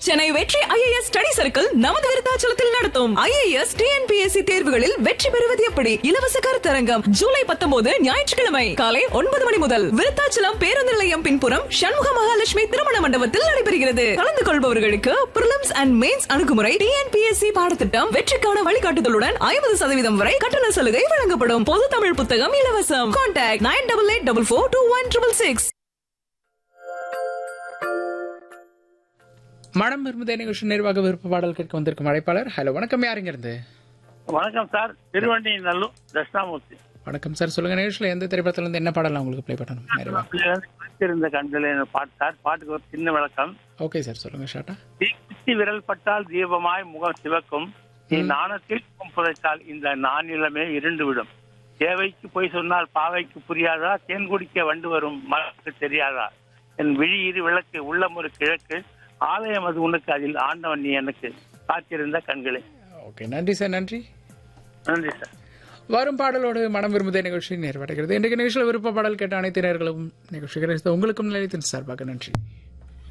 சென்னை வெற்றி IAS study circle நமது விருத்தாச்சலத்தில் நடத்தும் ஐஏஎஸ் டிஎன்பிஎஸ்சி தேர்வுகளில் வெற்றி பெறுவது எப்படி இலவச கருத்தரங்கம் ஜூலை பத்தொன்பது ஞாயிற்றுக்கிழமை காலை ஒன்பது மணி முதல் விருத்தாச்சலம் பேருந்து நிலையம் பின்புறம் சண்முக மகாலட்சுமி திருமண மண்டபத்தில் நடைபெறுகிறது கலந்து கொள்பவர்களுக்கு பிரிலிம்ஸ் அண்ட் மெயின்ஸ் அணுகுமுறை டிஎன்பிஎஸ்சி பாடத்திட்டம் வெற்றிக்கான வழிகாட்டுதலுடன் ஐம்பது சதவீதம் வரை கட்டண சலுகை வழங்கப்படும் பொது தமிழ் புத்தகம் இலவசம் contact nine double eight double four two one triple six மனம் விரும்புதே நிகழ்ச்சி நிர்வாக விருப்ப பாடல் கேட்க வந்திருக்கும் அழைப்பாளர் ஹலோ வணக்கம் யாருங்க இருந்து வணக்கம் சார் திருவண்டி நல்லூர் தட்சிணாமூர்த்தி வணக்கம் சார் சொல்லுங்க நிகழ்ச்சியில் எந்த திரைப்படத்துல இருந்து என்ன பாடலாம் உங்களுக்கு ப்ளே பண்ணணும் நிறைவா காத்திருந்த கண்களே என்ற பாட்டு சார் பாட்டுக்கு ஒரு சின்ன விளக்கம் ஓகே சார் சொல்லுங்க ஷார்ட்டா தீக்குச்சி விரல் பட்டால் தீபமாய் முகம் சிவக்கும் நீ நாணத்தில் முகம் புதைத்தால் இந்த நானிலமே இருண்டு விடும் தேவைக்கு போய் சொன்னால் பாவைக்கு புரியாதா தேன் குடிக்க வண்டு வரும் மகளுக்கு தெரியாதா என் விழி இரு விளக்கு உள்ளம் ஒரு கிழக்கு ஆலயம் அது உனக்கு அதில் ஆண்டவன் நீ எனக்கு காத்திருந்த கண்களே ஓகே நன்றி சார் நன்றி நன்றி சார் வரும் பாடலோடு மனம் விரும்புதே நிகழ்ச்சி நிறைவடைகிறது இன்றைக்கு நிகழ்ச்சியில் விருப்ப பாடல் கேட்ட அனைத்து நேர்களும் நிகழ்ச்சி கிடைத்தது உங்களுக்கும் நிலையத்தின் சார்பாக நன்றி